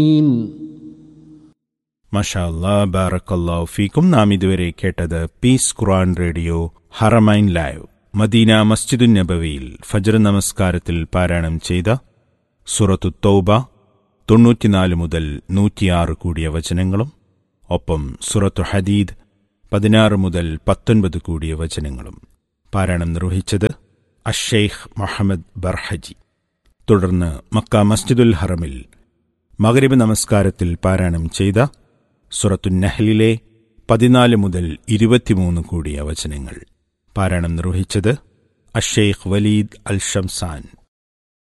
മഷാ അല്ലാ ബാറക്കല്ലാഹു ഫീക്കും നാം ഇതുവരെ കേട്ടത് peace Quran radio Haramain live Medina മസ്ജിദു നബവിയിൽ ഫജ്ർ നമസ്കാരത്തിൽ പാരായണം ചെയ്ത സുറത്തു തൗബ തൊണ്ണൂറ്റിനാല് മുതൽ നൂറ്റിയാറ് കൂടിയ വചനങ്ങളും ഒപ്പം സുറത്തു ഹദീദ് പതിനാറ് മുതൽ പത്തൊൻപത് കൂടിയ വചനങ്ങളും പാരായണം നിർവഹിച്ചത് അഷെയ്ഖ് മുഹമ്മദ് ബർഹജി തുടർന്ന് മക്ക മസ്ജിദുൽ ഹറമിൽ മകരിബ് നമസ്കാരത്തിൽ പാരായണം ചെയ്ത സുറത്തു നഹലിലെ പതിനാല് മുതൽ ഇരുപത്തിമൂന്ന് കൂടിയ വചനങ്ങൾ പാരായണം നിർവഹിച്ചത് അഷെയ്ഖ് വലീദ് അൽ ഷംസാൻ